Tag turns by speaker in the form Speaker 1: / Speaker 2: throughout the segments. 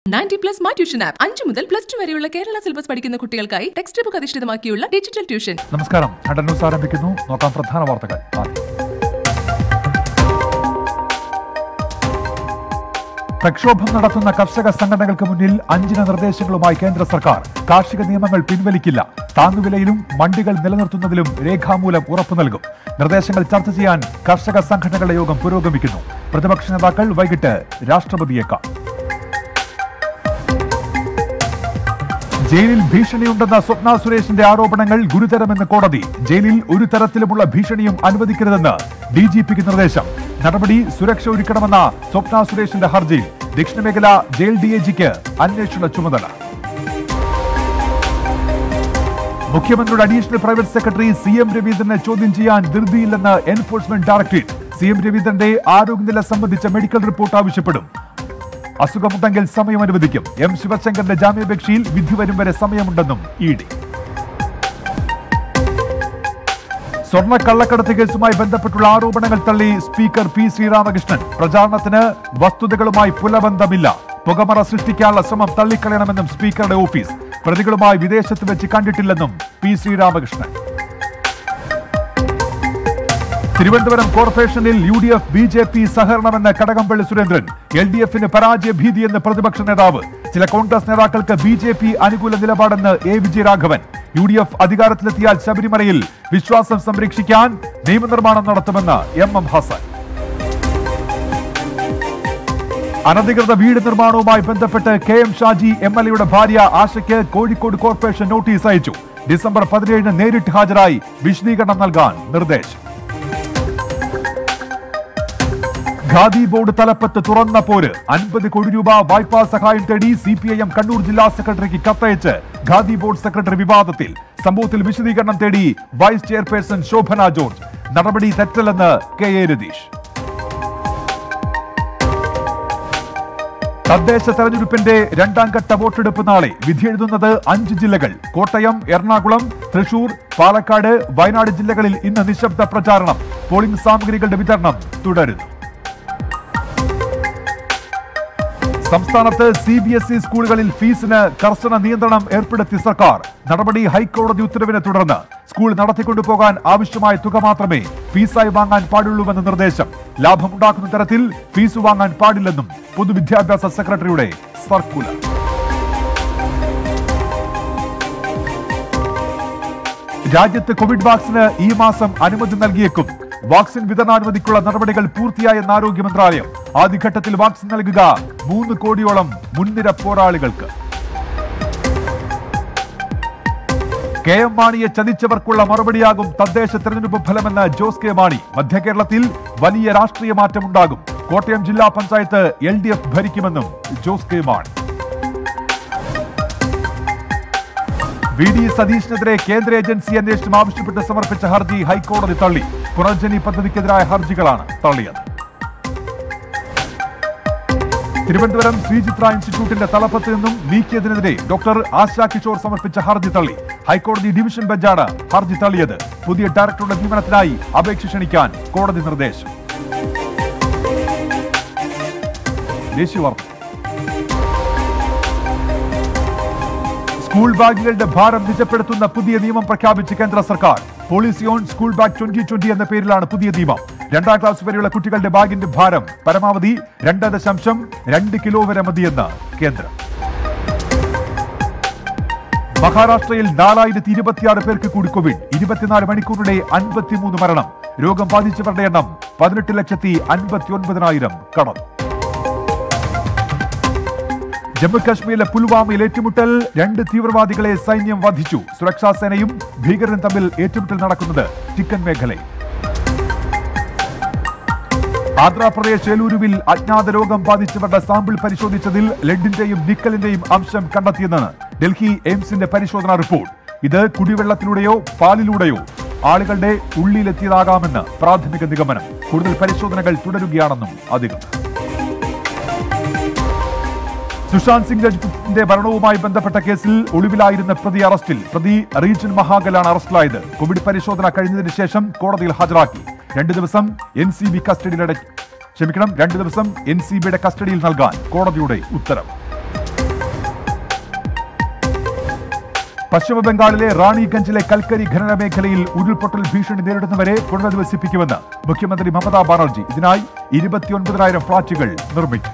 Speaker 1: Ninety plus my tuition app അഞ്ചു മുതൽ plus two വരെയുള്ള കേരള സിലബസ് പഠിക്കുന്ന കുട്ടികൾക്കായി ടെക്സ്റ്റ് ബുക്ക് അധിഷ്ഠിതമാക്കിയുള്ള ഡിജിറ്റൽ ട്യൂഷൻ
Speaker 2: നമസ്കാരം ഹണ്ടൻ ന്യൂസ് ആരംഭിക്കുന്നു നോക്കാം പ്രധാന വാർത്തകൾ ആദ്യം പ്രക്ഷോഭം നടത്തുന്ന കർഷക സംഘടനകൾക്ക് മുന്നിൽ അഞ്ചിന നിർദ്ദേശങ്ങളുമായി കേന്ദ്ര സർക്കാർ കാർഷിക നിയമങ്ങൾ പിൻവലിക്കില്ല താങ്ങുവിലയിലും മണ്ടികൾ നിലനിർത്തുന്നതിലും രേഖാമൂലം ഉറപ്പു നൽകും നിർദ്ദേശങ്ങൾ ചർച്ച ചെയ്യാൻ കർഷക സംഘടനകളുടെ യോഗം പുരോഗമിക്കുന്നു പ്രതിപക്ഷ നേതാക്കൾ വൈകിട്ട് രാഷ്ട്രപതിയെ കാണും ജയിലിൽ ഭീഷണിയുണ്ടെന്ന സ്വപ്ന സുരേഷിന്റെ ആരോപണങ്ങൾ ഗുരുതരമെന്ന് കോടതി ജയിലിൽ ഒരു തരത്തിലുമുള്ള ഭീഷണിയും അനുവദിക്കരുതെന്ന് ഡി ജി പിക്ക് നിർദ്ദേശം നടപടി സുരക്ഷ ഒരുക്കണമെന്ന സ്വപ്ന സുരേഷിന്റെ ഹർജിയിൽ ദക്ഷിണമേഖല ജയിൽ ഡി ഐ ജിക്ക് അന്വേഷണ ചുമതല മുഖ്യമന്ത്രിയുടെ additional private secretary C M രവീന്ദ്രനെ ചോദ്യം ചെയ്യാൻ ധൃതിയില്ലെന്ന് എൻഫോഴ്സ്മെന്റ് ഡയറക്ടറേറ്റ് സി എം രവീന്ദ്രന്റെ ആരോഗ്യനില സംബന്ധിച്ച മെഡിക്കൽ റിപ്പോർട്ട് ആവശ്യപ്പെടും അസുഖമുണ്ടെങ്കിൽ സമയം അനുവദിക്കും എം ശിവശങ്കറിന്റെ ജാമ്യാപേക്ഷയിൽ വിധി വരും വരെ സമയമുണ്ടെന്നും ഇ ഡി സ്വർണ്ണ കള്ളക്കടത്ത് കേസുമായി ബന്ധപ്പെട്ടുള്ള ആരോപണങ്ങൾ തള്ളി സ്പീക്കർ പി ശ്രീരാമകൃഷ്ണൻ പ്രചാരണത്തിന് വസ്തുതകളുമായി പുലബന്ധമില്ല പുകമറ സൃഷ്ടിക്കാനുള്ള ശ്രമം തള്ളിക്കളയണമെന്നും സ്പീക്കറുടെ ഓഫീസ് പ്രതികളുമായി വിദേശത്ത് വെച്ച് കണ്ടിട്ടില്ലെന്നും പി ശ്രീരാമകൃഷ്ണൻ തിരുവനന്തപുരം കോർപ്പറേഷനിൽ U D F B J P സഹകരണമെന്ന് കടകംപള്ളി സുരേന്ദ്രൻ എൽ ഡി എഫിന് പരാജയ ഭീതിയെന്ന് പ്രതിപക്ഷ നേതാവ് ചില കോൺഗ്രസ് നേതാക്കൾക്ക് ബി ജെ പി അനുകൂല നിലപാടെന്ന് A Vijayaraghavan U D F അധികാരത്തിലെത്തിയാൽ ശബരിമലയിൽ വിശ്വാസം സംരക്ഷിക്കാൻ നിയമനിർമ്മാണം നടത്തുമെന്ന് എം എം ഹസൻ അനധികൃത വീട് നിർമ്മാണവുമായി ബന്ധപ്പെട്ട് K M Shaji M L എയുടെ ഭാര്യ ആശയ്ക്ക് കോഴിക്കോട് കോർപ്പറേഷൻ നോട്ടീസ് അയച്ചു ഡിസംബർ പതിനേഴിന് നേരിട്ട് ഹാജരായി വിശദീകരണം നൽകാൻ നിർദ്ദേശം ഖാദി ബോർഡ് തലപ്പത്ത് തുറന്ന പോര് അൻപത് കോടി രൂപ വായ്പാ സഹായം തേടി C P I M Kannur ജില്ലാ സെക്രട്ടറിക്ക് കത്തയച്ച് ഖാദി ബോർഡ് സെക്രട്ടറി വിവാദത്തിൽ സംഭവത്തിൽ വിശദീകരണം തേടി വൈസ് ചെയർപേഴ്സൺ ശോഭന ജോർജ് നടപടി തെറ്റല്ലെന്ന് കെ എ രതീഷ് തദ്ദേശ തെരഞ്ഞെടുപ്പിന്റെ രണ്ടാം ഘട്ട വോട്ടെടുപ്പ് നാളെ വിധിയെഴുതുന്നത് അഞ്ച് ജില്ലകൾ കോട്ടയം എറണാകുളം തൃശൂർ പാലക്കാട് വയനാട് ജില്ലകളിൽ ഇന്ന് നിശബ്ദ പ്രചാരണം പോളിംഗ് സാമഗ്രികളുടെ വിതരണം തുടരുന്നു സംസ്ഥാനത്ത് സി ബി എസ് ഇ സ്കൂളുകളിൽ ഫീസിന് കർശന നിയന്ത്രണം ഏർപ്പെടുത്തി സർക്കാർ നടപടി ഹൈക്കോടതി ഉത്തരവിനെ തുടർന്ന് സ്കൂൾ നടത്തിക്കൊണ്ടുപോകാൻ ആവശ്യമായ തുക മാത്രമേ ഫീസായി വാങ്ങാൻ പാടുള്ളൂവെന്ന നിർദ്ദേശം ലാഭമുണ്ടാക്കുന്ന തരത്തിൽ ഫീസ് വാങ്ങാൻ പാടില്ലെന്നും പൊതുവിദ്യാഭ്യാസ സെക്രട്ടറിയുടെ സർക്കുലർ രാജ്യത്ത് കോവിഡ് വാക്സിന് ഈ മാസം അനുമതി നൽകിയേക്കും വാക്സിൻ വിതരണാനുമതിക്കുള്ള നടപടികൾ പൂർത്തിയായെന്ന് ആരോഗ്യ മന്ത്രാലയം ആദ്യഘട്ടത്തിൽ വാക്സിൻ നൽകുക മൂന്ന് കോടിയോളം മുൻനിര പോരാളികൾക്ക് കെ എം മാണിയെ ചതിച്ചവർക്കുള്ള മറുപടിയാകും തദ്ദേശ തെരഞ്ഞെടുപ്പ് ഫലമെന്ന് ജോസ് കെ മാണി മധ്യകേരളത്തിൽ വലിയ രാഷ്ട്രീയ മാറ്റമുണ്ടാകും കോട്ടയം ജില്ലാ പഞ്ചായത്ത് എൽ ഡി എഫ് ഭരിക്കുമെന്നും Jose K Mani V D സതീഷിനെതിരെ കേന്ദ്ര ഏജൻസി അന്വേഷണം ആവശ്യപ്പെട്ട് സമർപ്പിച്ച ഹർജി ഹൈക്കോടതി തള്ളി പുനർജനി പദ്ധതിക്കെതിരായ ഹർജികളാണ് തള്ളിയത് തിരുവനന്തപുരം ശ്രീചിത്ര ഇൻസ്റ്റിറ്റ്യൂട്ടിന്റെ തലപ്പത്ത് നിന്നും നീക്കിയതിനെതിരെ ഡോക്ടർ ആശാ കിഷോർ സമർപ്പിച്ച ഹർജി തള്ളി ഹൈക്കോടതി ഡിവിഷൻ ബെഞ്ചാണ് ഹർജി തള്ളിയത് പുതിയ ഡയറക്ടറുടെ നിയമനത്തിനായി അപേക്ഷ ക്ഷണിക്കാൻ കോടതി നിർദ്ദേശം ദേശീയ വാർത്ത സ്കൂൾ ബാഗുകളുടെ ഭാരം നിജപ്പെടുത്തുന്ന പുതിയ നിയമം പ്രഖ്യാപിച്ച് കേന്ദ്ര സർക്കാർ policy on school bag twenty twenty എന്ന പേരിലാണ് പുതിയ നിയമം രണ്ടാം ക്ലാസ് വരെയുള്ള കുട്ടികളുടെ ബാഗിന്റെ ഭാരം പരമാവധി രണ്ട് ദശാംശം രണ്ട് കിലോ വരെ മതിയെന്ന് കേന്ദ്രം മഹാരാഷ്ട്രയിൽ നാലായിരത്തി ഇരുപത്തിയാറ് പേർക്ക് കൂടി കോവിഡ് ഇരുപത്തിനാല് മണിക്കൂറിടെ അൻപത്തിമൂന്ന് മരണം രോഗം ബാധിച്ചവരുടെ എണ്ണം പതിനെട്ട് ലക്ഷത്തി അൻപത്തി ഒൻപതിനായിരം കടന്നു ജമ്മുകാശ്മീരിലെ പുൽവാമയിൽ ഏറ്റുമുട്ടൽ രണ്ട് തീവ്രവാദികളെ സൈന്യം വധിച്ചു സുരക്ഷാ സേനയും ഭീകരരും തമ്മിൽ ഏറ്റുമുട്ടൽ നടക്കുന്നത് ചിക്കൻ മേഖലയിൽ ആന്ധ്രാപ്രദേശ് ഏലൂരുവിൽ അജ്ഞാത രോഗം ബാധിച്ചവരുടെ സാമ്പിൾ പരിശോധിച്ചതിൽ ലെഡിന്റെയും നിക്കലിന്റെയും അംശം കണ്ടെത്തിയെന്ന് ഡൽഹി എയിംസിന്റെ പരിശോധനാ റിപ്പോർട്ട് ഇത് കുടിവെള്ളത്തിലൂടെയോ പാലിലൂടെയോ ആളുകളുടെ ഉള്ളിലെത്തിയതാകാമെന്ന് പ്രാഥമിക നിഗമനം കൂടുതൽ പരിശോധനകൾ തുടരുകയാണെന്നും അധികൃതർ സുശാന്ത് സിംഗ് രജ്പുത്തിന്റെ മരണവുമായി ബന്ധപ്പെട്ട കേസിൽ ഒളിവിലായിരുന്ന പ്രതി അറസ്റ്റിൽ പ്രതി റീജൻ മഹാഗലാണ് അറസ്റ്റിലായത് കോവിഡ് പരിശോധന കഴിഞ്ഞതിന് ശേഷം കോടതിയിൽ ഹാജരാക്കി രണ്ടു ദിവസം എൻ സി ബി കസ്റ്റഡിയിലട ക്ഷമിക്കണം രണ്ടു ദിവസം എൻ സി ബിയുടെ കസ്റ്റഡിയിൽ നൽകാൻ കോടതിയുടെ ഉത്തരവ് പശ്ചിമ ബംഗാളിലെ റാണിഗഞ്ചിലെ കൽക്കരി ഖനന മേഖലയിൽ ഉരുൾപൊട്ടൽ ഭീഷണി നേരിടുന്നവരെ പുനരധിവസിപ്പിക്കുമെന്ന് മുഖ്യമന്ത്രി മമതാ ബാനർജി ഇതിനായി ഇരുപത്തിയൊൻപതിനായിരം ഫ്ളാറ്റുകൾ നിർമ്മിക്കും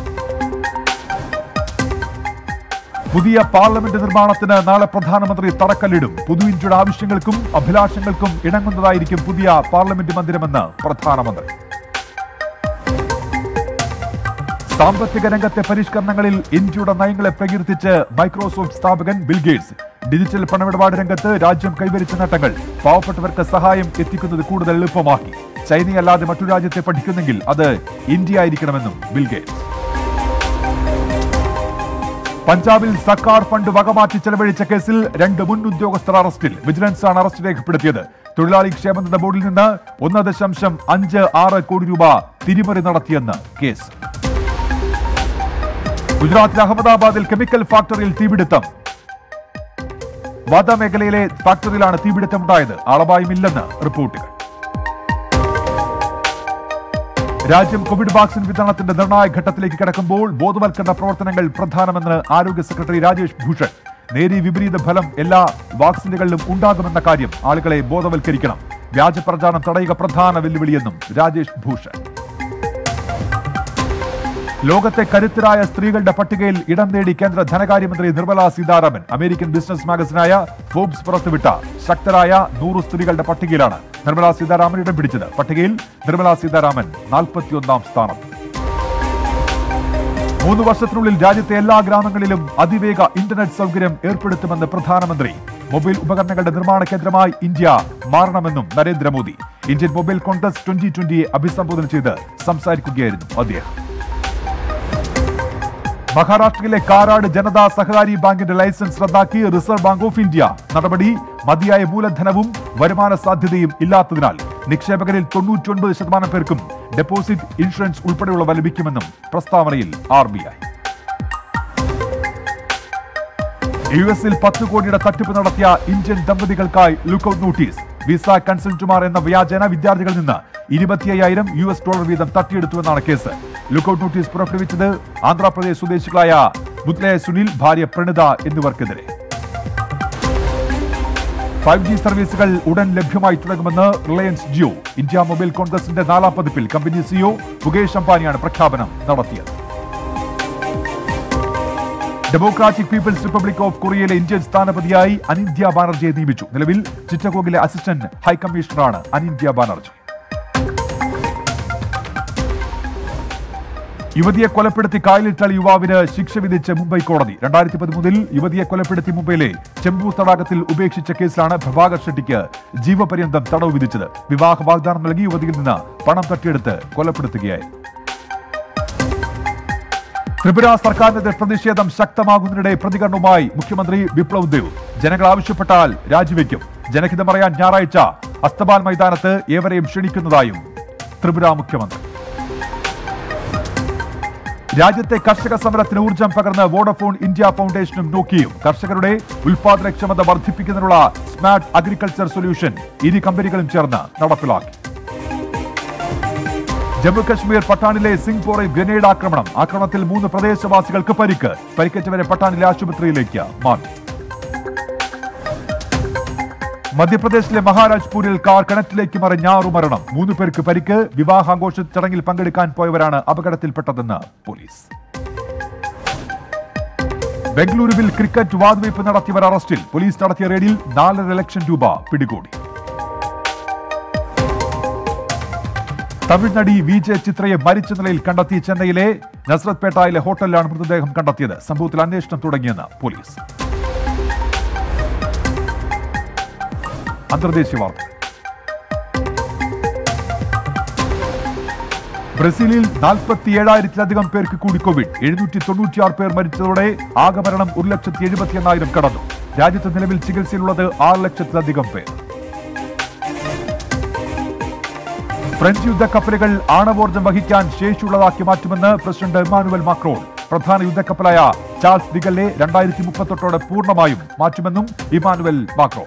Speaker 2: പുതിയ പാർലമെന്റ് നിർമ്മാണത്തിന് നാളെ പ്രധാനമന്ത്രി തറക്കല്ലിടും പുതു ഇന്ത്യയുടെ ആവശ്യങ്ങൾക്കും അഭിലാഷങ്ങൾക്കും ഇണങ്ങുന്നതായിരിക്കും പുതിയ പാർലമെന്റ് മന്ദിരമെന്ന് പ്രധാനമന്ത്രി സാമ്പത്തിക രംഗത്തെ പരിഷ്കരണങ്ങളിൽ ഇന്ത്യയുടെ നയങ്ങളെ പ്രകീർത്തിച്ച് മൈക്രോസോഫ്റ്റ് സ്ഥാപകൻ ബിൽഗേറ്റ്സ് ഡിജിറ്റൽ പണമിടപാട് രംഗത്ത് രാജ്യം കൈവരിച്ച നേട്ടങ്ങൾ പാവപ്പെട്ടവർക്ക് സഹായം എത്തിക്കുന്നത് കൂടുതൽ എളുപ്പമാക്കി ചൈനയല്ലാതെ മറ്റു രാജ്യത്തെ പഠിക്കുന്നെങ്കിൽ അത് ഇന്ത്യ ആയിരിക്കണമെന്നും ബിൽഗേറ്റ്സ് പഞ്ചാബിൽ സർക്കാർ ഫണ്ട് വകമാറ്റി ചെലവഴിച്ച കേസിൽ രണ്ട് മുൻ ഉദ്യോഗസ്ഥർ അറസ്റ്റിൽ വിജിലൻസ് ആണ് അറസ്റ്റ് രേഖപ്പെടുത്തിയത് തൊഴിലാളി ക്ഷേമനിധി ബോർഡിൽ നിന്ന് ഒന്ന് ദശാംശം അഞ്ച് ആറ് കോടി രൂപ തിരിമറി നടത്തിയെന്ന് കേസ് ഗുജറാത്തിലെ അഹമ്മദാബാദിൽ കെമിക്കൽ ഫാക്ടറിയിൽ തീപിടുത്തം വാദ മേഖലയിലെ ഫാക്ടറിയിലാണ് തീപിടുത്തമുണ്ടായത് ആളപായമില്ലെന്ന് റിപ്പോർട്ടുകൾ രാജ്യം കോവിഡ് വാക്സിൻ വിതരണത്തിന്റെ നിർണായക ഘട്ടത്തിലേക്ക് കടക്കുമ്പോൾ ബോധവൽക്കരണ പ്രവർത്തനങ്ങൾ പ്രധാനമെന്ന് ആരോഗ്യ സെക്രട്ടറി രാജേഷ് ഭൂഷൺ നേരി വിപരീത ഫലം എല്ലാ വാക്സിനുകളിലും ഉണ്ടാകുമെന്ന കാര്യം ആളുകളെ ബോധവൽക്കരിക്കണം വ്യാജ പ്രചാരണം തടയുക പ്രധാന വെല്ലുവിളിയെന്നും രാജേഷ് ഭൂഷൺ ലോകത്തെ കരുത്തരായ സ്ത്രീകളുടെ പട്ടികയിൽ ഇടം നേടി കേന്ദ്ര ധനകാര്യമന്ത്രി നിർമ്മല സീതാരാമൻ അമേരിക്കൻ ബിസിനസ് മാഗസിനായ ഫോബ്സ് പുറത്തുവിട്ട ശക്തരായ നൂറ് സ്ത്രീകളുടെ പട്ടികയിലാണ് നിർമ്മല സീതാരാമൻ ഇടം പിടിച്ചത് പട്ടികയിൽ നിർമ്മല സീതാരാമൻ നാൽപ്പത്തിയൊന്നാം സ്ഥാനത്ത് മൂന്ന് വർഷത്തിനുള്ളിൽ രാജ്യത്തെ എല്ലാ ഗ്രാമങ്ങളിലും അതിവേഗ ഇന്റർനെറ്റ് സൗകര്യം ഏർപ്പെടുത്തുമെന്ന് പ്രധാനമന്ത്രി മൊബൈൽ ഉപകരണങ്ങളുടെ നിർമ്മാണ കേന്ദ്രമായി ഇന്ത്യ മാറണമെന്നും Narendra Modi Indian mobile Congress twenty ട്വന്റിയെ അഭിസംബോധന ചെയ്ത് സംസാരിക്കുകയായിരുന്നു അദ്ദേഹം മഹാരാഷ്ട്രയിലെ കാരാട് ജനതാ സഹകാരി ബാങ്കിന്റെ ലൈസൻസ് റദ്ദാക്കി റിസർവ് ബാങ്ക് ഓഫ് ഇന്ത്യ നടപടി മതിയായ മൂലധനവും വരുമാന സാധ്യതയും ഇല്ലാത്തതിനാൽ നിക്ഷേപകരിൽ തൊണ്ണൂറ്റിയൊൻപത് ശതമാനം പേർക്കും ഡെപ്പോസിറ്റ് ഇൻഷുറൻസ് ഉൾപ്പെടെയുള്ളവ ലഭിക്കുമെന്നും പ്രസ്താവനയിൽ ആർ ബി ഐ യു എസിൽ പത്ത് കോടിയുടെ തട്ടിപ്പ് നടത്തിയ ഇന്ത്യൻ ദമ്പതികൾക്കായി ലുക്കൌട്ട് നോട്ടീസ് വിസ കൺസൾട്ടുമാർ എന്ന വ്യാജേന വിദ്യാർത്ഥികളിൽ നിന്ന് ഇരുപത്തി അയ്യായിരം യു എസ് ഡോളർ വീതം തട്ടിയെടുത്തുവെന്നാണ് കേസ് ലുക്കൌട്ട് നോട്ടീസ് പുറപ്പെടുവിച്ചത് ആന്ധ്രാപ്രദേശ് സ്വദേശികളായ മുത്ലയ സുനിൽ ഭാര്യ പ്രണിത എന്നിവർക്കെതിരെ ഫൈവ് ജി സർവീസുകൾ ഉടൻ ലഭ്യമായി തുടങ്ങുമെന്ന് റിലയൻസ് ജിയോ ഇന്ത്യ മൊബൈൽ കോൺഗ്രസിന്റെ നാലാം പതിപ്പിൽ കമ്പനി സിഇഒ മുകേഷ് അംബാനിയാണ് പ്രഖ്യാപനം നടത്തിയത് ഡെമോക്രാറ്റിക് പീപ്പിൾസ് റിപ്പബ്ലിക് ഓഫ് കൊറിയയിലെ ഇന്ത്യൻ സ്ഥാനപതിയായി അനിന്ത്യ ബാനർജിയെ നിയമിച്ചു നിലവിൽ ചിറ്റഗോഗിലെ അസിസ്റ്റന്റ് ഹൈക്കമ്മീഷണറാണ് അനിന്ത്യ ബാനർജി യുവതിയെ കൊലപ്പെടുത്തി കായലിട്ടളി യുവാവിന് ശിക്ഷ വിധിച്ച് മുംബൈ കോടതി രണ്ടായിരത്തി പതിമൂന്നിൽ യുവതിയെ കൊലപ്പെടുത്തി മുംബൈയിലെ ചെമ്പൂർ തടാകത്തിൽ ഉപേക്ഷിച്ച കേസിലാണ് പ്രഭാകർ ഷെട്ടിക്ക് ജീവപര്യന്തം തടവ് വിധിച്ചത് വിവാഹ വാഗ്ദാനം നൽകി യുവതിയിൽ നിന്ന് പണം തട്ടിയെടുത്ത് കൊലപ്പെടുത്തുകയായിരുന്നു ത്രിപുര സർക്കാരിനെതിരെ പ്രതിഷേധം ശക്തമാകുന്നതിനിടെ പ്രതികരണവുമായി മുഖ്യമന്ത്രി ബിപ്ലവ് ദേവ് ജനങ്ങൾ ആവശ്യപ്പെട്ടാൽ രാജിവെക്കും ജനഹിതമറിയാൻ ഞായറാഴ്ച അസ്തബാൽ മൈതാനത്ത് ഏവരെയും ക്ഷണിക്കുന്നതായും ത്രിപുര മുഖ്യമന്ത്രി രാജ്യത്തെ കർഷക സമരത്തിന് ഊർജം പകർന്ന് വോഡഫോൺ ഇന്ത്യ ഫൗണ്ടേഷനും നോക്കിയും കർഷകരുടെ ഉൽപാദനക്ഷമത വർദ്ധിപ്പിക്കുന്നതിനുള്ള സ്മാർട്ട് അഗ്രികൾച്ചർ സൊല്യൂഷൻ ഇരു കമ്പനികളും ചേർന്ന് നടപ്പിലാക്കി ജമ്മുകശ്മീർ പട്ടാണിലെ സിംഗ്പോറയിൽ ഗ്രനേഡ് ആക്രമണം ആക്രമണത്തിൽ മൂന്ന് പ്രദേശവാസികൾക്ക് പരിക്ക് പരിക്കേറ്റവരെ പട്ടാണിലെ ആശുപത്രിയിലേക്ക് മാറ്റി മധ്യപ്രദേശിലെ മഹാരാജ്പൂരിൽ കാർ കിണറ്റിലേക്ക് മറിഞ്ഞ ആറു മരണം മൂന്ന് പേർക്ക് പരിക്ക് വിവാഹാഘോഷ ചടങ്ങിൽ പങ്കെടുക്കാൻ പോയവരാണ് അപകടത്തിൽപ്പെട്ടതെന്ന് പോലീസ് ബംഗളൂരുവിൽ ക്രിക്കറ്റ് വാതുവയ്പ് നടത്തിയവർ അറസ്റ്റിൽ പോലീസ് നടത്തിയ റെയ്ഡിൽ നാലര ലക്ഷം രൂപ പിടികൂടി തമിഴ് നടി വി ജെ ചിത്രയെ മരിച്ച നിലയിൽ കണ്ടെത്തി ചെന്നൈയിലെ നസ്രത് പേട്ടായിലെ ഹോട്ടലിലാണ് മൃതദേഹം കണ്ടെത്തിയത് സംഭവത്തിൽ അന്വേഷണം തുടങ്ങിയെന്ന് പോലീസ് അന്തർദേശീയ വാർത്തകൾ ബ്രസീലിൽ നാൽപ്പത്തി ഏഴായിരത്തിലധികം പേർക്ക് കൂടി കോവിഡ് എഴുന്നൂറ്റി തൊണ്ണൂറ്റിയാറ് പേർ മരിച്ചതോടെ ആകെ മരണം ഒരു ലക്ഷത്തി എഴുപത്തി എണ്ണായിരം കടന്നു രാജ്യത്ത് നിലവിൽ ചികിത്സയിലുള്ളത് ആറ് ലക്ഷത്തിലധികം പേർ ഫ്രഞ്ച് യുദ്ധക്കപ്പലുകൾ ആണവോർജ്ജം വഹിക്കാൻ ശേഷിയുള്ളതാക്കി മാറ്റുമെന്ന് പ്രസിഡന്റ് ഇമാനുവൽ മാക്രോൺ പ്രധാന യുദ്ധക്കപ്പലായ ചാൾസ് ദിഗല്ലെ രണ്ടായിരത്തി മുപ്പത്തെട്ടോടെ പൂർണ്ണമായും മാറ്റുമെന്നും ഇമാനുവൽ മാക്രോൺ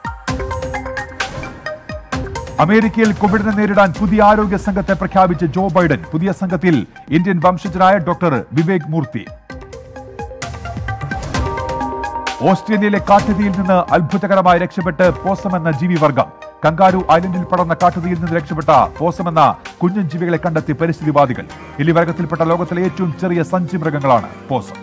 Speaker 2: അമേരിക്കയിൽ കോവിഡിനെ നേരിടാൻ പുതിയ ആരോഗ്യ സംഘത്തെ പ്രഖ്യാപിച്ച ജോ ബൈഡൻ പുതിയ സംഘത്തിൽ ഇന്ത്യൻ വംശജനായ ഡോക്ടർ വിവേക് മൂർത്തി ഓസ്ട്രേലിയയിലെ കാട്ടുതീയിൽ നിന്ന് അത്ഭുതകരമായി രക്ഷപ്പെട്ട് പോസം എന്ന ജീവിവർഗം കങ്കാരു ഐലൻഡിൽ പടർന്ന കാട്ടുതീയിൽ നിന്ന് രക്ഷപ്പെട്ട പോസം എന്ന കുഞ്ഞൻ ജീവികളെ കണ്ടെത്തി പരിസ്ഥിതിവാദികൾ എലിവർഗത്തിൽപ്പെട്ട ലോകത്തിലെ ഏറ്റവും ചെറിയ സഞ്ചി മൃഗങ്ങളാണ് പോസം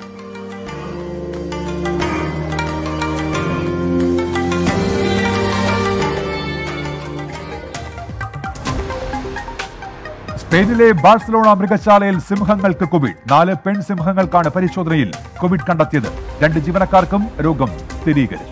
Speaker 2: സ്പെയിനിലെ ബാഴ്സലോണ മൃഗശാലയിൽ സിംഹങ്ങൾക്ക് കോവിഡ് നാല് പെൺ സിംഹങ്ങൾക്കാണ് പരിശോധനയിൽ കോവിഡ് കണ്ടെത്തിയത് രണ്ട് ജീവനക്കാർക്കും രോഗം സ്ഥിരീകരിച്ചു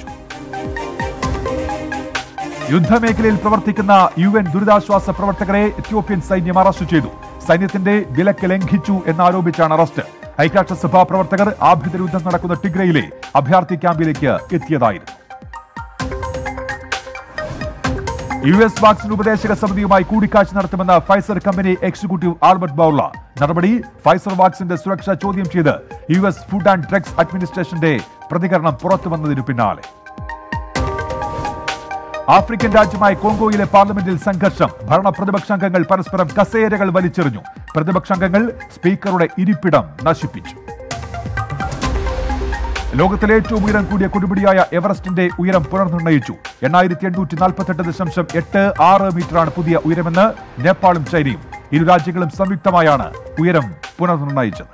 Speaker 2: യുദ്ധമേഖലയിൽ പ്രവർത്തിക്കുന്ന യു എൻ ദുരിതാശ്വാസ പ്രവർത്തകരെ എത്യോപ്യൻ സൈന്യം അറസ്റ്റ് ചെയ്തു സൈന്യത്തിന്റെ വിലക്ക് ലംഘിച്ചു എന്നാരോപിച്ചാണ് അറസ്റ്റ് ഐക്യരാഷ്ട്രസഭാ പ്രവർത്തകർ ആഭ്യന്തര യുദ്ധം നടക്കുന്ന ടിഗ്രയിലെ അഭയാർത്ഥി ക്യാമ്പിലേക്ക് എത്തിയതായിരുന്നു യു എസ് വാക്സിൻ ഉപദേശക സമിതിയുമായി കൂടിക്കാഴ്ച നടത്തുമെന്ന Pfizer company executive Albert Bourla നടപടി ഫൈസർ വാക്സിന്റെ സുരക്ഷ ചോദ്യം ചെയ്ത് U S food and drugs അഡ്മിനിസ്ട്രേഷന്റെ പ്രതികരണം പുറത്തു വന്നതിനു പിന്നാലെ ആഫ്രിക്കൻ രാജ്യമായ കോങ്കോയിലെ പാർലമെന്റിൽ സംഘർഷം ഭരണ പ്രതിപക്ഷാംഗങ്ങൾ പരസ്പരം കസേരകൾ വലിച്ചെറിഞ്ഞു പ്രതിപക്ഷാംഗങ്ങൾ സ്പീക്കറുടെ ഇരിപ്പിടം നശിപ്പിച്ചു ലോകത്തിലെ ഏറ്റവും ഉയരം കൂടിയ കൊടുമുടിയായ എവറസ്റ്റിന്റെ ഉയരം പുനർനിർണയിച്ചു എണ്ണായിരത്തി എണ്ണൂറ്റി നാൽപ്പത്തെട്ട് ദശാംശം എട്ട് ആറ് മീറ്ററാണ് പുതിയ ഉയരമെന്ന് നേപ്പാളും ചൈനയും ഇരു രാജ്യങ്ങളും സംയുക്തമായാണ് ഉയരം പുനർനിർണയിച്ചത്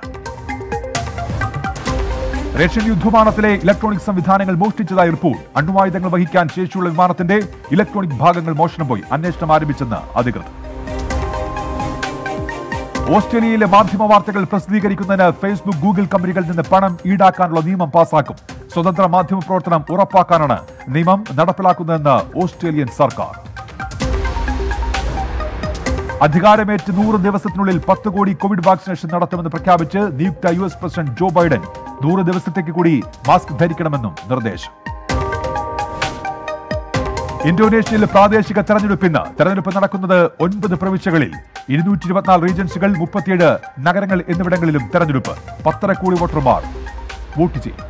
Speaker 2: റഷ്യൻ യുദ്ധവിമാനത്തിലെ ഇലക്ട്രോണിക് സംവിധാനങ്ങൾ മോഷ്ടിച്ചതായി റിപ്പോർട്ട് അണുവായുധങ്ങൾ വഹിക്കാൻ ശേഷിയുള്ള വിമാനത്തിന്റെ ഇലക്ട്രോണിക് ഭാഗങ്ങൾ മോഷണം പോയി അന്വേഷണം ആരംഭിച്ചെന്ന് അധികൃതർ ഓസ്ട്രേലിയയിലെ മാധ്യമ വാർത്തകൾ പ്രസിദ്ധീകരിക്കുന്നതിന് ഫേസ്ബുക്ക് ഗൂഗിൾ കമ്പനികളിൽ നിന്ന് പണം ഈടാക്കാനുള്ള നിയമം പാസാക്കും സ്വതന്ത്ര മാധ്യമ പ്രവർത്തനം ഉറപ്പാക്കാനാണ് നിയമം നടപ്പിലാക്കുന്നതെന്ന് ഓസ്ട്രേലിയൻ സർക്കാർ അധികാരമേറ്റ് നൂറ് ദിവസത്തിനുള്ളിൽ പത്ത് കോടി കോവിഡ് വാക്സിനേഷൻ നടത്തുമെന്ന് പ്രഖ്യാപിച്ച് നിയുക്ത U S president Joe Biden നൂറ് ദിവസത്തേക്ക് കൂടി മാസ്ക് ധരിക്കണമെന്നും നിർദ്ദേശം ഇന്തോനേഷ്യയിൽ പ്രാദേശിക തെരഞ്ഞെടുപ്പ് ഇന്ന് തെരഞ്ഞെടുപ്പ് നടക്കുന്നത് ഒൻപത് പ്രവിശ്യകളിൽ ഇരുന്നൂറ്റി ഇരുപത്തിനാല് റീജൻസുകൾ മുപ്പത്തിയേഴ് നഗരങ്ങൾ എന്നിവിടങ്ങളിലും തെരഞ്ഞെടുപ്പ് പത്തര കോടി വോട്ടർമാർ വോട്ട് ചെയ്യും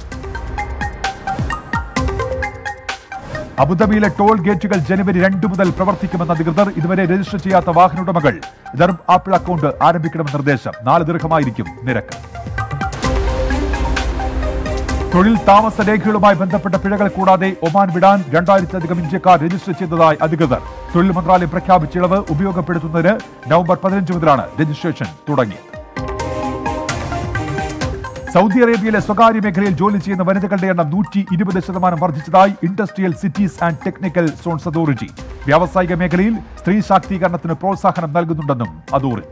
Speaker 2: അബുദാബിയിലെ ടോൾ ഗേറ്റുകൾ ജനുവരി രണ്ട് മുതൽ പ്രവർത്തിക്കുമെന്ന് അധികൃതർ ഇതുവരെ രജിസ്റ്റർ ചെയ്യാത്ത വാഹനോടമകൾ ദർബ് ആപ്പിൾ അക്കൗണ്ട് ആരംഭിക്കണമെന്ന് നിർദ്ദേശം നാല് ദീർഘമായിരിക്കും നിരക്ക് തൊഴിൽ താമസ രേഖകളുമായി ബന്ധപ്പെട്ട പിഴകൾ കൂടാതെ ഒമാൻ വിടാൻ രണ്ടായിരത്തിലധികം ഇന്ത്യക്കാർ രജിസ്റ്റർ ചെയ്തതായി അധികൃതർ തൊഴിൽ മന്ത്രാലയം പ്രഖ്യാപിച്ച ഇളവ് ഉപയോഗപ്പെടുത്തുന്നതിന് നവംബർ പതിനഞ്ച് മുതലാണ് രജിസ്ട്രേഷൻ തുടങ്ങിയത് സൗദി അറേബ്യയിലെ സ്വകാര്യ മേഖലയിൽ ജോലി ചെയ്യുന്ന വനിതകളുടെ എണ്ണം നൂറ്റി ഇരുപത് ശതമാനം വർദ്ധിച്ചതായി industrial cities and technical zones authority വ്യാവസായിക മേഖലയിൽ സ്ത്രീ ശാക്തീകരണത്തിന് പ്രോത്സാഹനം നൽകുന്നുണ്ടെന്നും authority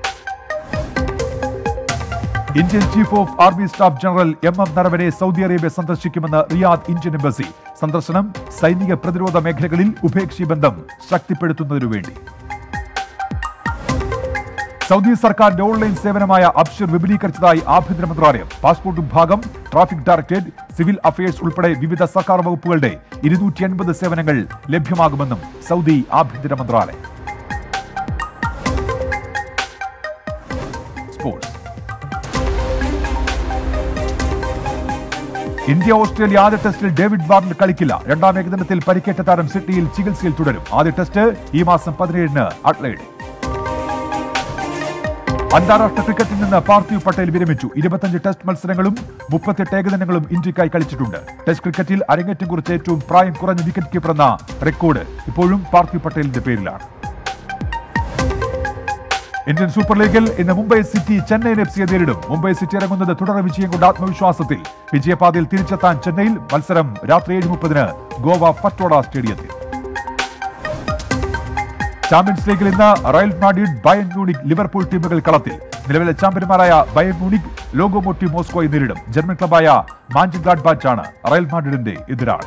Speaker 2: Indian chief of army staff general M M Naravane Saudi Arabia സന്ദർശിക്കുമെന്ന് റിയാദ് ഇന്ത്യൻ എംബസി സന്ദർശനം സൈനിക പ്രതിരോധ മേഖലകളിൽ ഉഭയകക്ഷി ബന്ധം ശക്തിപ്പെടുത്തുന്നതിനു വേണ്ടി സൗദി സർക്കാരിന്റെ ഓൺലൈൻ സേവനമായ അബ്ഷിർ വിപുലീകരിച്ചതായി ആഭ്യന്തര മന്ത്രാലയം പാസ്പോർട്ട് വിഭാഗം ട്രാഫിക് ഡയറക്ടറേറ്റ് സിവിൽ അഫയേഴ്സ് ഉൾപ്പെടെ വിവിധ സർക്കാർ വകുപ്പുകളുടെ ഇരുന്നൂറ്റി എൺപത് സേവനങ്ങൾ ലഭ്യമാകുമെന്നും സൗദി ആഭ്യന്തര മന്ത്രാലയം സ്പോർട്സ് ഇന്ത്യ ഓസ്ട്രേലിയ ആദ്യ ടെസ്റ്റിൽ ഡേവിഡ് വാർണർ കളിക്കില്ല രണ്ടാം ഏകദിനത്തിൽ പരിക്കേറ്റ താരം സിഡ്നിയിൽ ചികിത്സയിൽ തുടരും ആദ്യ ടെസ്റ്റ് ഈ മാസം പതിനേഴിന് അട്ലൈഡ് അന്താരാഷ്ട്ര ക്രിക്കറ്റിൽ നിന്ന് പാർത്ഥിവ് പട്ടേൽ വിരമിച്ചു ഇരുപത്തഞ്ച് ടെസ്റ്റ് മത്സരങ്ങളും മുപ്പത്തെട്ട് ഏകദിനങ്ങളും ഇന്ത്യക്കായി കളിച്ചിട്ടുണ്ട് ടെസ്റ്റ് ക്രിക്കറ്റിൽ അരങ്ങേറ്റം കുറിച്ച ഏറ്റവും പ്രായം കുറഞ്ഞ വിക്കറ്റ് കീപ്പർ എന്ന റെക്കോർഡ് ഇപ്പോഴും പാർത്ഥിവ് പട്ടേലിന്റെ പേരിലാണ് ഇന്ത്യൻ സൂപ്പർ ലീഗിൽ ഇന്ന് മുംബൈ സിറ്റി ചെന്നൈയിൻ എഫ് സിയെ നേരിടും മുംബൈ സിറ്റി ഇറങ്ങുന്നത് തുടർ വിജയം കൊണ്ട് ആത്മവിശ്വാസത്തിൽ വിജയപാതയിൽ തിരിച്ചെത്താൻ ചെന്നൈയിൽ മത്സരം രാത്രി ഏഴ് മുപ്പതിന് ഗോവ ഫറ്റോഡ സ്റ്റേഡിയത്തിൽ ചാമ്പ്യൻസ് ലീഗിൽ ഇന്ന് Real Madrid Bayern Munich Liverpool ടീമുകൾ കളത്തിൽ നിലവിലെ ചാമ്പ്യന്മാരായ ബയൻ മ്യൂണിക് ലോഗോമോട്ടി മോസ്കോയെ നേരിടും ജർമ്മൻ ക്ലബായ മാഞ്ചിഗ്ലാഡ് ബാച്ചാണ് റയൽ മാഡ്രിഡിന്റെ എതിരാളി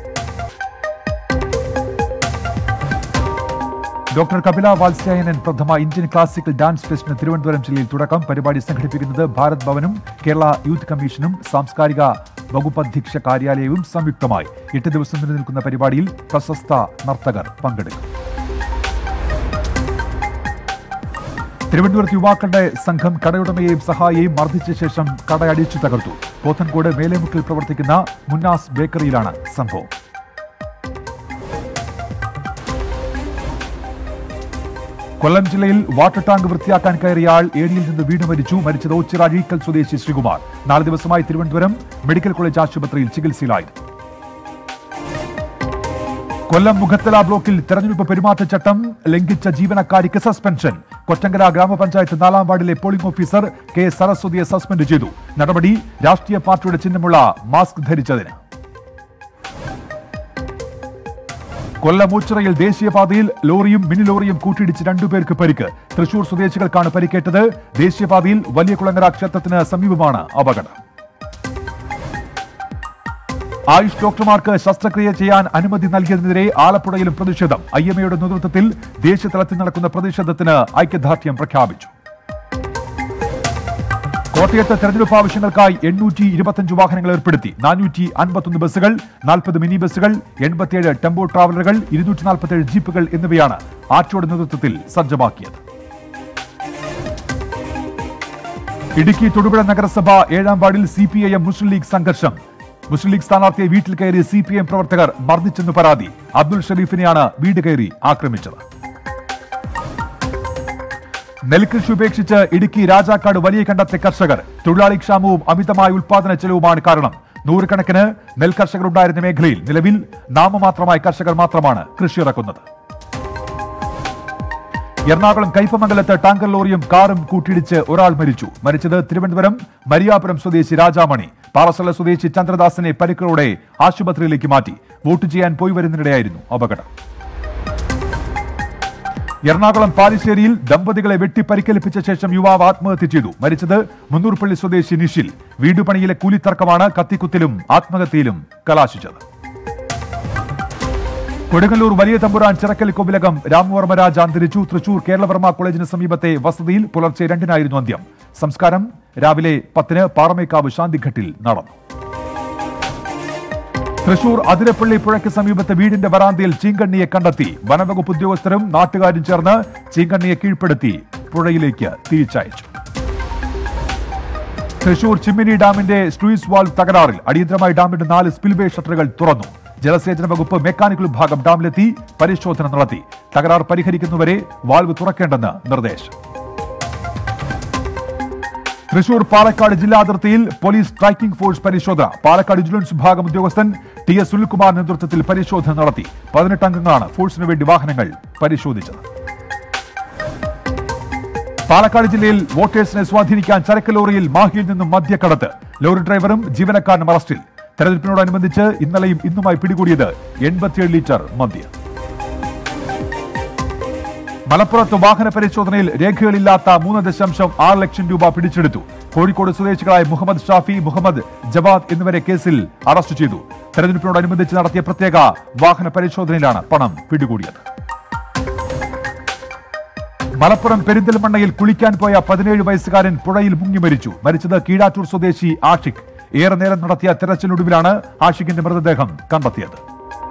Speaker 2: ഡോക്ടർ കപില വാത്സ്യായനൻ പ്രഥമ ഇന്ത്യൻ ക്ലാസിക്കൽ ഡാൻസ് ഫെസ്റ്റിന് തിരുവനന്തപുരം ജില്ലയിൽ തുടക്കം പരിപാടി സംഘടിപ്പിക്കുന്നത് ഭാരത് ഭവനും കേരള യൂത്ത് കമ്മീഷനും സാംസ്കാരിക വകുപ്പ് അധ്യക്ഷ കാര്യാലയവും സംയുക്തമായി എട്ട് ദിവസം നിലനിൽക്കുന്ന പരിപാടിയിൽ പ്രശസ്ത നർത്തകർ പങ്കെടുക്കും തിരുവനന്തപുരത്ത് യുവാക്കളുടെ സംഘം കടയുടമയെയും സഹായിയെയും മർദ്ദിച്ച ശേഷം കട അടിച്ചു തകർത്തു പോത്തൻകോട് മേലേമുക്കിൽ പ്രവർത്തിക്കുന്ന മുന്നാസ് ബേക്കറിയിലാണ് സംഭവം കൊല്ലം ജില്ലയിൽ വാട്ടർ ടാങ്ക് വൃത്തിയാക്കാൻ കയറിയ ആൾ ഏടിയിൽ നിന്ന് വീണ് മരിച്ചു മരിച്ചത് ഓച്ചിറ അഴീക്കൽ സ്വദേശി ശ്രീകുമാർ നാല് ദിവസമായി തിരുവനന്തപുരം മെഡിക്കൽ കോളേജ് ആശുപത്രിയിൽ ചികിത്സയിലായിരുന്നു കൊല്ലം മുഖത്തല ബ്ലോക്കിൽ തെരഞ്ഞെടുപ്പ് പെരുമാറ്റച്ചട്ടം ലംഘിച്ച ജീവനക്കാരിക്ക് സസ്പെൻഷൻ കൊറ്റങ്കര ഗ്രാമപഞ്ചായത്ത് നാലാം വാർഡിലെ പോളിംഗ് ഓഫീസർ കെ സരസ്വതിയെ സസ്പെൻഡ് ചെയ്തു നടപടി രാഷ്ട്രീയ പാർട്ടിയുടെ ചിഹ്നമുള്ള മാസ്ക് ധരിച്ചതിന് കൊല്ലം മൂച്ചിറയിൽ ദേശീയപാതയിൽ ലോറിയും മിനി ലോറിയും കൂട്ടിയിടിച്ച് രണ്ടുപേർക്ക് പരിക്ക് തൃശൂർ സ്വദേശികൾക്കാണ് പരിക്കേറ്റത് ദേശീയപാതയിൽ വലിയ കുളങ്ങര ക്ഷേത്രത്തിന് സമീപമാണ് അപകടം ആയുഷ് ഡോക്ടർമാർക്ക് ശസ്ത്രക്രിയ ചെയ്യാൻ അനുമതി നൽകിയതിനെതിരെ ആലപ്പുഴയിലും പ്രതിഷേധം ഐ എം എയുടെ നേതൃത്വത്തിൽ ദേശീയതലത്തിൽ നടക്കുന്ന പ്രതിഷേധത്തിന് ഐക്യദാർഢ്യം പ്രഖ്യാപിച്ചു കോട്ടയത്ത് തെരഞ്ഞെടുപ്പ് ആവശ്യങ്ങൾക്കായി എണ്ണൂറ്റി ഇരുപത്തഞ്ച് വാഹനങ്ങൾ ഏർപ്പെടുത്തി നാനൂറ്റി അൻപത്തൊന്ന് ബസ്സുകൾ നാൽപ്പത് മിനി ബസ്സുകൾ എൺപത്തിയേഴ് ടെമ്പോ ട്രാവലറുകൾ ഇരുന്നൂറ്റി നാൽപ്പത്തിയേഴ് ജീപ്പുകൾ എന്നിവയാണ് ആർടിഒയുടെ നേതൃത്വത്തിൽ സജ്ജമാക്കിയത് ഇടുക്കി തൊടുപുഴ നഗരസഭ ഏഴാം വാർഡിൽ C P I M Muslim league സംഘർഷം മുസ്ലിം ലീഗ് സ്ഥാനാർത്ഥിയെ വീട്ടിൽ കയറി സി പി എം പ്രവർത്തകർ മർദ്ദിച്ചെന്ന് പരാതി അബ്ദുൾ ഷരീഫിനെയാണ് വീട് കയറി ആക്രമിച്ചത് നെൽകൃഷി ഉപേക്ഷിച്ച് ഇടുക്കി രാജാക്കാട് വലിയ കണ്ടത്തെ കർഷകർ തൊഴിലാളി ക്ഷാമവും അമിതമായ ഉൽപാദന ചെലവുമാണ് കാരണം നൂറുകണക്കിന് നെൽകർഷകർ ഉണ്ടായിരുന്ന മേഖലയിൽ നിലവിൽ നാമമാത്രമായി കർഷകർ മാത്രമാണ് കൃഷി ഇറക്കുന്നത് എറണാകുളം കൈപ്പമംഗലത്ത് ടാങ്കർ ലോറിയും കാറും കൂട്ടിയിടിച്ച് ഒരാൾ മരിച്ചു മരിച്ചത് തിരുവനന്തപുരം മരിയാപുരം സ്വദേശി രാജാമണി പാറസല സ്വദേശി ചന്ദ്രദാസിനെ പരിക്കുകളോടെ ആശുപത്രിയിലേക്ക് മാറ്റി വോട്ട് ചെയ്യാൻ പോയി വരുന്നതിനിടെയായിരുന്നു അപകടം എറണാകുളം പാലിശ്ശേരിയിൽ ദമ്പതികളെ വെട്ടി പരിക്കേൽപ്പിച്ച ശേഷം യുവാവ് ആത്മഹത്യ ചെയ്തു മരിച്ചത് മുന്നൂർപ്പള്ളി സ്വദേശി നിഷിൽ വീടുപണിയിലെ കൂലിത്തർക്കമാണ് കത്തിക്കുത്തിലും ആത്മഹത്യയിലും കലാശിച്ചത് കൊടുങ്ങല്ലൂർ വലിയ തമ്പുരാൻ ചിറക്കൽ കൊവിലകം രാമവർമ്മ രാജ അന്തരിച്ചു തൃശൂർ കേരളവർമ്മ കോളേജിന് സമീപത്തെ വസതിയിൽ പുലർച്ചെ രണ്ടിനായിരുന്നു അന്ത്യം സംസ്കാരം രാവിലെ പത്തിന് പാറമേക്കാവ് ശാന്തിഘട്ടിൽ നടന്നു തൃശൂർ അതിരപ്പള്ളി പുഴയ്ക്ക് സമീപത്തെ വീടിന്റെ വരാന്തയിൽ ചീങ്കണ്ണിയെ കണ്ടെത്തി വനംവകുപ്പ് ഉദ്യോഗസ്ഥരും നാട്ടുകാരും ചേർന്ന് ചീങ്കണ്ണിയെ കീഴ്പ്പെടുത്തി പുഴയിലേക്ക് തിരിച്ചയച്ചു തൃശൂർ ചിമ്മിനി ഡാമിന്റെ സ്ലൂയിസ് വാൾവ് തകരാറിൽ അടിയന്തരമായി ഡാമിന്റെ നാല് സ്പിൽവേ ഷട്ടറുകൾ തുറന്നു ജലസേചന വകുപ്പ് മെക്കാനിക്കൽ വിഭാഗം ഡാമിലെത്തി പരിശോധന നടത്തി തകരാർ പരിഹരിക്കുന്നവരെ വാൾവ് തുറക്കേണ്ടെന്ന് നിർദ്ദേശം തൃശൂർ പാലക്കാട് ജില്ലാ അതിർത്തിയിൽ പോലീസ് സ്ട്രൈക്കിംഗ് ഫോഴ്സ് പരിശോധന പാലക്കാട് വിജിലൻസ് വിഭാഗം ഉദ്യോഗസ്ഥൻ ടി എസ് സുനിൽകുമാർ നേതൃത്വത്തിൽ പരിശോധന നടത്തി പതിനെട്ട് അംഗങ്ങളാണ് ഫോഴ്സിന് വേണ്ടി വാഹനങ്ങൾ പരിശോധിച്ചത് പാലക്കാട് ജില്ലയിൽ വോട്ടേഴ്സിനെ സ്വാധീനിക്കാൻ ചരക്ക് ലോറിയിൽ മാഹിയിൽ നിന്നും മദ്യക്കടത്ത് ലോറി ഡ്രൈവറും ജീവനക്കാരനും അറസ്റ്റിൽ തെരഞ്ഞെടുപ്പിനോടനുബന്ധിച്ച് ഇന്നലെയും ഇന്നുമായി പിടികൂടിയത് എൺപത്തിയേഴ് ലിറ്റർ മദ്യം മലപ്പുറത്ത് വാഹന പരിശോധനയിൽ രേഖകളില്ലാത്ത മൂന്ന് ദശാംശം ആറ് ലക്ഷം രൂപ പിടിച്ചെടുത്തു കോഴിക്കോട് സ്വദേശികളായ മുഹമ്മദ് ഷാഫി മുഹമ്മദ് ജവാദ് എന്നിവരെ കേസിൽ അറസ്റ്റ് ചെയ്തു തെരഞ്ഞെടുപ്പിനോടനുബന്ധിച്ച് നടത്തിയ പ്രത്യേക വാഹന പരിശോധനയിലാണ് പണം പിടികൂടിയത് മലപ്പുറം പെരിന്തൽമണ്ണയിൽ കുളിക്കാൻ പോയ പതിനേഴ് വയസ്സുകാരൻ പുഴയിൽ മുങ്ങി മരിച്ചു മരിച്ചത് കീഴാറ്റൂർ സ്വദേശി ആഷിഖ് ഏറെ നേരം നടത്തിയ തെരച്ചിലിനൊടുവിലാണ് ആഷിഖിന്റെ മൃതദേഹം കണ്ടെത്തിയത്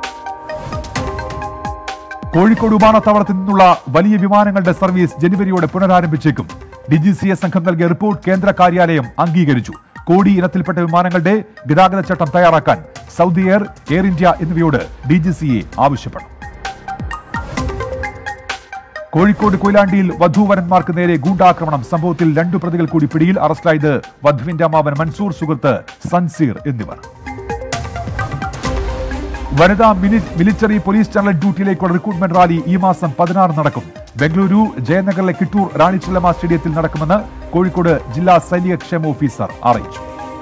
Speaker 2: കോഴിക്കോട് വിമാനത്താവളത്തിൽ നിന്നുള്ള വലിയ വിമാനങ്ങളുടെ സർവീസ് ജനുവരിയോടെ പുനരാരംഭിച്ചേക്കും ഡി ജി സി എസ് സംഘം നൽകിയ റിപ്പോർട്ട് കേന്ദ്ര കാര്യാലയം അംഗീകരിച്ചു കോടി ഇനത്തിൽപ്പെട്ട വിമാനങ്ങളുടെ ഗതാഗത ചട്ടം തയ്യാറാക്കാൻ സൗദി എയർ എയർ ഇന്ത്യ എന്നിവയോട് ഡി ജി സിയെ ആവശ്യപ്പെടും കോഴിക്കോട് കൊയിലാണ്ടിയിൽ വധൂവരന്മാർക്ക് നേരെ ഗൂണ്ടാക്രമണം സംഭവത്തിൽ രണ്ടു പ്രതികൾ കൂടി പിടിയിൽ അറസ്റ്റിലായത് വധുവിന്റെ അമ്മാവൻ മൻസൂർ സുഹൃത്ത് സൻസീർ എന്നിവർ വനിതാ മിനി മിലിറ്ററി പോലീസ് ചാനൽ ഡ്യൂട്ടിയിലേക്കുള്ള റിക്രൂട്ട്മെന്റ് റാലി ഈ മാസം പതിനാറ് നടക്കും ബംഗളൂരു ജയനഗറിലെ കിട്ടൂർ റാണി ചെല്ലമ്മ സ്റ്റേഡിയത്തിൽ നടക്കുമെന്ന് കോഴിക്കോട് ജില്ലാ സൈനിക ക്ഷേമ ഓഫീസർ അറിയിച്ചു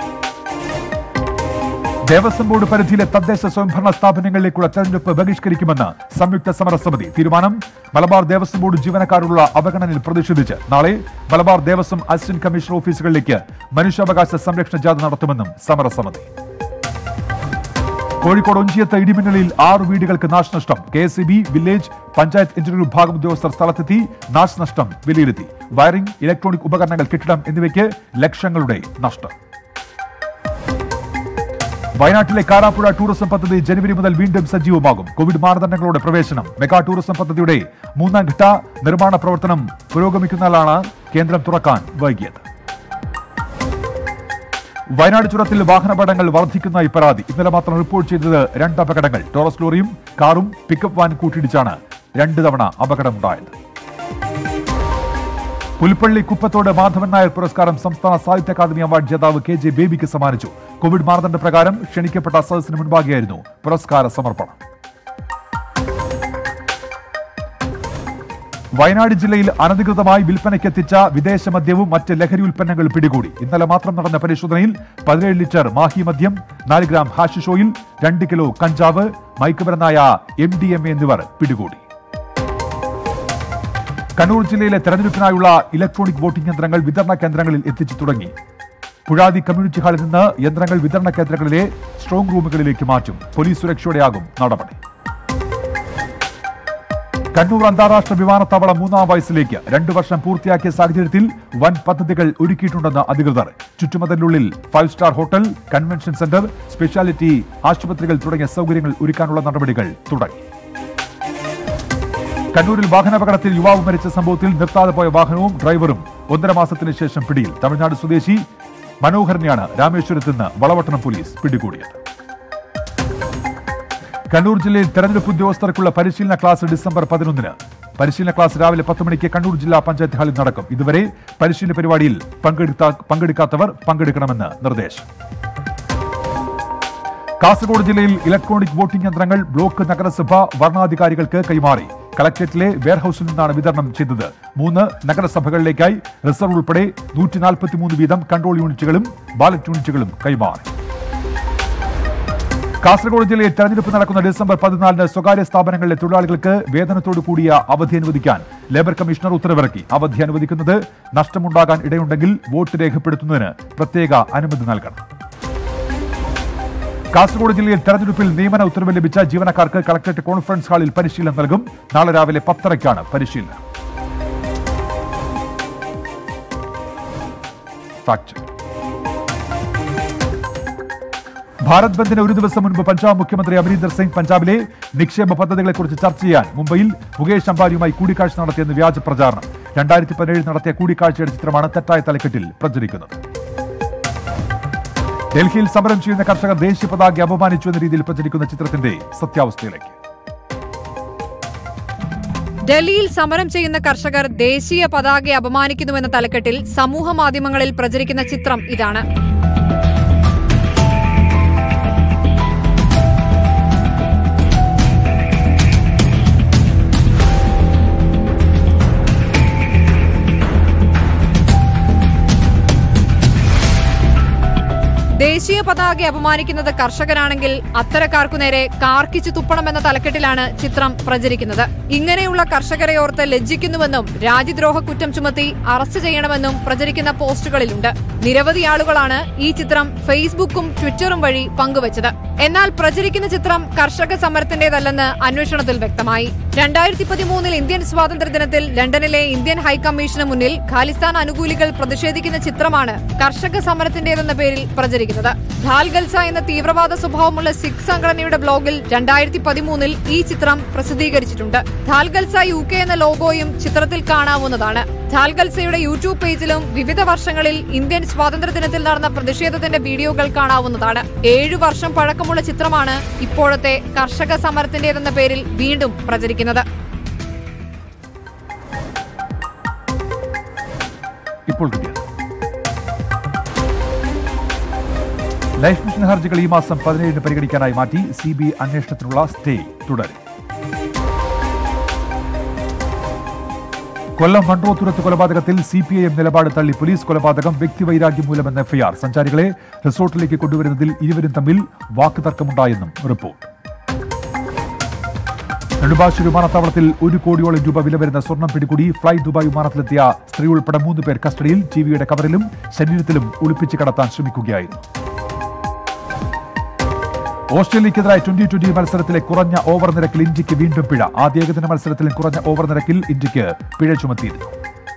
Speaker 2: ദേവസ്വം ബോർഡ് പരിധിയിലെ തദ്ദേശ സ്വയംഭരണ സ്ഥാപനങ്ങളിലേക്കുള്ള തെരഞ്ഞെടുപ്പ് ബഹിഷ്കരിക്കുമെന്ന് സംയുക്ത സമരസമിതി തീരുമാനം മലബാർ ദേവസ്വം ബോർഡ് ജീവനക്കാരുള്ള അവഗണനയിൽ പ്രതിഷേധിച്ച് നാളെ മലബാർ ദേവസ്വം അസിസ്റ്റന്റ് കമ്മീഷണർ ഓഫീസുകളിലേക്ക് മനുഷ്യാവകാശ സംരക്ഷണ ജാഥ നടത്തുമെന്നും സമരസമിതി കോഴിക്കോട് ഒഞ്ചിയത്ത് ഇടിമിന്നലിൽ ആറ് വീടുകൾക്ക് നാശനഷ്ടം K S B village panchayat engineer വിഭാഗം ഉദ്യോഗസ്ഥർ സ്ഥലത്തെത്തി നാശനഷ്ടം വിലയിരുത്തി വയറിംഗ് ഇലക്ട്രോണിക് ഉപകരണങ്ങൾ കെട്ടിടം എന്നിവയ്ക്ക് ലക്ഷങ്ങളുടെ നഷ്ടം വയനാട്ടിലെ കാരാപ്പുഴ ടൂറിസം പദ്ധതി ജനുവരി മുതൽ വീണ്ടും സജീവമാകും കോവിഡ് മാനദണ്ഡങ്ങളോടെ പ്രവേശനം മെഗാ ടൂറിസം പദ്ധതിയുടെ മൂന്നാം ഘട്ട നിർമ്മാണ പ്രവർത്തനം പുരോഗമിക്കുന്നതിലാണ് കേന്ദ്രം തുറക്കാൻ വൈകിയത് വയനാട് ചുരത്തിൽ വാഹനാപകടങ്ങൾ വർദ്ധിക്കുന്നതായി പരാതി ഇന്നലെ മാത്രം റിപ്പോർട്ട് ചെയ്തത് രണ്ട് അപകടങ്ങൾ ടോറസ് ലോറിയും കാറും പിക്കപ്പ് വാൻ കൂട്ടിയിടിച്ചാണ് രണ്ട് തവണ അപകടമുണ്ടായത് പുൽപ്പള്ളി കുപ്പത്തോട് മാധവൻ നായർ പുരസ്കാരം സംസ്ഥാന സാഹിത്യ അക്കാദമി അവാർഡ് ജേതാവ് കെ ജെ ബേബിക്ക് സമ്മാനിച്ചു കോവിഡ് മാനദണ്ഡ പ്രകാരം ക്ഷണിക്കപ്പെട്ട സദസ്സിന് മുൻപാകെയായിരുന്നു പുരസ്കാര സമർപ്പണം വയനാട് ജില്ലയിൽ അനധികൃതമായി വിൽപ്പനയ്ക്കെത്തിച്ച വിദേശ മദ്യവും മറ്റ് ലഹരി ഉൽപ്പന്നങ്ങൾ പിടികൂടി ഇന്നലെ മാത്രം നടന്ന പരിശോധനയിൽ പതിനേഴ് ലിറ്റർ മാഹി മദ്യം നാല് ഗ്രാം ഹാഷിഷ് ഓയിൽ രണ്ട് കിലോ കഞ്ചാവ് മയക്കുമരുന്നായ എം ഡി എം എ എന്നിവർ പിടികൂടി കണ്ണൂർ ജില്ലയിലെ തെരഞ്ഞെടുപ്പിനായുള്ള ഇലക്ട്രോണിക് വോട്ടിംഗ് യന്ത്രങ്ങൾ വിതരണ കേന്ദ്രങ്ങളിൽ എത്തിച്ചു തുടങ്ങി പുഴാതി കമ്മ്യൂണിറ്റി ഹാളിൽ നിന്ന് യന്ത്രങ്ങൾ വിതരണ കേന്ദ്രങ്ങളിലെ സ്ട്രോങ് റൂമുകളിലേക്ക് മാറ്റും പോലീസ് സുരക്ഷയോടെയാകും നടപടി കണ്ണൂർ അന്താരാഷ്ട്ര വിമാനത്താവളം മൂന്നാം വയസ്സിലേക്ക് രണ്ടു വർഷം പൂർത്തിയാക്കിയ സാഹചര്യത്തിൽ വൻ പദ്ധതികൾ ഒരുക്കിയിട്ടുണ്ടെന്ന് അധികൃതർ ചുറ്റുമതിലുള്ളിൽ five star hotel convention centre speciality ആശുപത്രികൾ തുടങ്ങിയ സൗകര്യങ്ങൾ ഒരുക്കാനുള്ള നടപടികൾ തുടങ്ങി കണ്ണൂരിൽ വാഹനാപകടത്തിൽ യുവാവ് മരിച്ച സംഭവത്തിൽ നിർത്താതെ പോയ വാഹനവും ഡ്രൈവറും ഒന്നര മാസത്തിന് ശേഷം പിടിയിൽ തമിഴ്നാട് സ്വദേശി മനോഹരനെയാണ് രാമേശ്വരത്ത് നിന്ന് വളവട്ടണം പോലീസ് പിടികൂടിയത് കണ്ണൂർ ജില്ലയിൽ തെരഞ്ഞെടുപ്പ് ഉദ്യോഗസ്ഥർക്കുള്ള പരിശീലന ക്ലാസ് ഡിസംബർ പതിനൊന്നിന് പരിശീലന ക്ലാസ് രാവിലെ പത്ത് മണിക്ക് കണ്ണൂർ ജില്ലാ പഞ്ചായത്ത് ഹാളിൽ നടക്കും ഇതുവരെ പരിശീലന പരിപാടിയിൽ പങ്കെടുത്ത പങ്കെടുക്കാത്തവർ പങ്കെടുക്കണമെന്ന് നിർദ്ദേശം കാസർഗോഡ് ജില്ലയിൽ ഇലക്ട്രോണിക് വോട്ടിംഗ് യന്ത്രങ്ങൾ ബ്ലോക്ക് നഗരസഭ വർണ്ണാധികാരികൾക്ക് കൈമാറി കളക്ടറേറ്റിലെ വെയർഹൌസിൽ നിന്നാണ് വിതരണം ചെയ്തത് മൂന്ന് നഗരസഭകളിലേക്കായി റിസർവ് ഉൾപ്പെടെ നൂറ്റി നാൽപ്പത്തിമൂന്ന് വീതം കൺട്രോൾ യൂണിറ്റുകളും ബാലറ്റ് യൂണിറ്റുകളും കൈമാറി കാസർഗോഡ് ജില്ലയിൽ തെരഞ്ഞെടുപ്പ് നടക്കുന്ന ഡിസംബർ പതിനാലിന് സ്വകാര്യ സ്ഥാപനങ്ങളിലെ തൊഴിലാളികൾക്ക് വേതനത്തോടു കൂടിയ അവധി അനുവദിക്കാൻ ലേബർ കമ്മീഷണർ ഉത്തരവിറക്കി അവധി അനുവദിക്കുന്നത് നഷ്ടമുണ്ടാകാൻ ഇടയുണ്ടെങ്കിൽ വോട്ട് രേഖപ്പെടുത്തുന്നതിന് പ്രത്യേക അനുമതി നൽകണം കാസർഗോഡ് ജില്ലയിൽ തെരഞ്ഞെടുപ്പിൽ നിയമന ഉത്തരവ് ലഭിച്ച ജീവനക്കാർക്ക് കളക്ടറേറ്റ് കോൺഫറൻസ് ഹാളിൽ പരിശീലനം നൽകും നാളെ രാവിലെ പത്തരയ്ക്കാണ് പരിശീലനം ഫാക്ട് ചെക്ക്. ഭാരത് ബന്ദിന് ഒരു ദിവസം മുൻപ് പഞ്ചാബ് മുഖ്യമന്ത്രി അമരീന്ദർ സിംഗ് പഞ്ചാബിലെ നിക്ഷേപ പദ്ധതികളെക്കുറിച്ച് ചർച്ച ചെയ്യാൻ മുംബൈയിൽ മുകേഷ് അംബാനിയുമായി കൂടിക്കാഴ്ച നടത്തിയെന്ന് വ്യാജ പ്രചാരണം രണ്ടായിരത്തി പതിനേഴിൽ നടത്തിയ കൂടിക്കാഴ്ചയുടെ ചിത്രമാണ് തെറ്റായ തലക്കെട്ടിൽ പ്രചരിക്കുന്നത് ഡൽഹിയിൽ സമരം ചെയ്യുന്ന കർഷകർ ദേശീയ പതാക അപമാനിച്ചു എന്ന രീതിയിൽ പ്രചരിക്കുന്ന ചിത്രത്തിന്റെ സത്യാവസ്ഥയിലേക്ക്
Speaker 3: ഡൽഹിയിൽ സമരം ചെയ്യുന്ന കർഷകർ ദേശീയ പതാകയെ അപമാനിക്കുന്നുവെന്ന തലക്കെട്ടിൽ സമൂഹ മാധ്യമങ്ങളിൽ പ്രചരിക്കുന്ന ചിത്രം ഇതാണ് ദേശീയ പതാകയെ അപമാനിക്കുന്നത് കർഷകരാണെങ്കിൽ അത്തരക്കാർക്കു നേരെ കാർക്കിച്ചു തുപ്പണമെന്ന തലക്കെട്ടിലാണ് ചിത്രം പ്രചരിക്കുന്നത് ഇങ്ങനെയുള്ള കർഷകരെ ഓർത്ത് ലജ്ജിക്കുന്നുവെന്നും രാജ്യദ്രോഹ കുറ്റം ചുമത്തി അറസ്റ്റ് ചെയ്യണമെന്നും പ്രചരിക്കുന്ന പോസ്റ്റുകളിലുണ്ട് നിരവധി ആളുകളാണ് ഈ ചിത്രം ഫേസ്ബുക്കും ട്വിറ്ററും വഴി പങ്കുവച്ചത് എന്നാൽ പ്രചരിക്കുന്ന ചിത്രം കർഷക സമരത്തിന്റേതല്ലെന്ന് അന്വേഷണത്തിൽ വ്യക്തമായി രണ്ടായിരത്തി പതിമൂന്നിൽ ഇന്ത്യൻ സ്വാതന്ത്ര്യ ദിനത്തിൽ ലണ്ടനിലെ ഇന്ത്യൻ ഹൈക്കമ്മീഷന് മുന്നിൽ ഖാലിസ്ഥാൻ അനുകൂലികൾ പ്രതിഷേധിക്കുന്ന ചിത്രമാണ് കർഷക സമരത്തിന്റേതെന്ന പേരിൽ പ്രചരിക്കുന്നത് ധാൽഗൽസ എന്ന തീവ്രവാദ സ്വഭാവമുള്ള സിഖ് സംഘടനയുടെ ബ്ലോഗിൽ രണ്ടായിരത്തി പതിമൂന്നിൽ ഈ ചിത്രം പ്രസിദ്ധീകരിച്ചിട്ടുണ്ട് ധാൽഗൽസ യു കെ എന്ന ലോഗോയും ചിത്രത്തിൽ കാണാവുന്നതാണ് ധാൽഗൽസയുടെ യൂട്യൂബ് പേജിലും വിവിധ വർഷങ്ങളിൽ ഇന്ത്യൻ സ്വാതന്ത്ര്യ ദിനത്തിൽ നടന്ന പ്രതിഷേധത്തിന്റെ വീഡിയോകൾ കാണാവുന്നതാണ് ഏഴു വർഷം പഴക്കമുള്ള ചിത്രമാണ് ഇപ്പോഴത്തെ കർഷക സമരത്തിന്റേതെന്ന പേരിൽ വീണ്ടും പ്രചരിക്കുന്നത്
Speaker 2: ഇപ്പോൾ കിട്ടിയത് ലൈഫ് മിഷൻ ഹർജികൾ ഈ മാസം പതിനേഴിന് പരിഗണിക്കാനായി മാറ്റി സി ബി അന്വേഷണത്തിനുള്ള സ്റ്റേ തുടരും കൊല്ലം വണ്ടോത്തുരത്ത് കൊലപാതകത്തിൽ സി പി ഐ എം നിലപാട് തള്ളി പോലീസ് കൊലപാതകം വ്യക്തിവൈരാഗ്യം മൂലമെന്ന് എഫ്ഐആർ സഞ്ചാരികളെ റിസോർട്ടിലേക്ക് കൊണ്ടുവരുന്നതിൽ ഇരുവരും തമ്മിൽ വാക്കുതർക്കമുണ്ടായെന്നും റിപ്പോർട്ട് നെടുമ്പാശ്ശേരി വിമാനത്താവളത്തിൽ ഒരു കോടിയോളം രൂപ വില വരുന്ന സ്വർണം പിടികൂടി ഫ്ലൈ ദുബായ് വിമാനത്തിലെത്തിയ സ്ത്രീ ഉൾപ്പെടെ മൂന്ന് പേർ കസ്റ്റഡിയിൽ ടിവിയുടെ കവറിലും ശരീരത്തിലും ഒളിപ്പിച്ച് കടത്താൻ ശ്രമിക്കുകയായിരുന്നു ഓസ്ട്രേലിയക്കെതിരായ ട്വന്റി ട്വന്റി മത്സരത്തിലെ കുറഞ്ഞ ഓവർ നിരക്കിൽ ഇന്ത്യക്ക് വീണ്ടും പിഴ ആദ്യ ഏകദിന മത്സരത്തിലും കുറഞ്ഞ ഓവർ നിരക്കിൽ ഇന്ത്യക്ക് പിഴ ചുമത്തിയിരുന്നു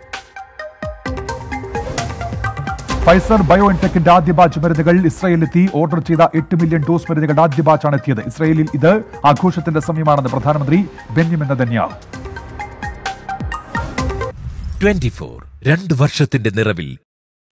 Speaker 2: ഫൈസർ ബയോഎൻടെക്കിന്റെ ആദ്യ ബാച്ച് മരുന്നുകൾ ഇസ്രായേലിലെത്തി ഓർഡർ ചെയ്ത എട്ട് മില്യൺ ഡോസ് മരുന്നുകളുടെ ആദ്യ ബാച്ചാണ് എത്തിയത് ഇസ്രായേലിൽ ഇത് ആഘോഷത്തിന്റെ സമയമാണെന്ന് പ്രധാനമന്ത്രി ബെന്യമിൻ നെതന്യാഹു
Speaker 4: ട്വന്റി ഫോർ രണ്ട് വർഷത്തിന്റെ നിറവിൽ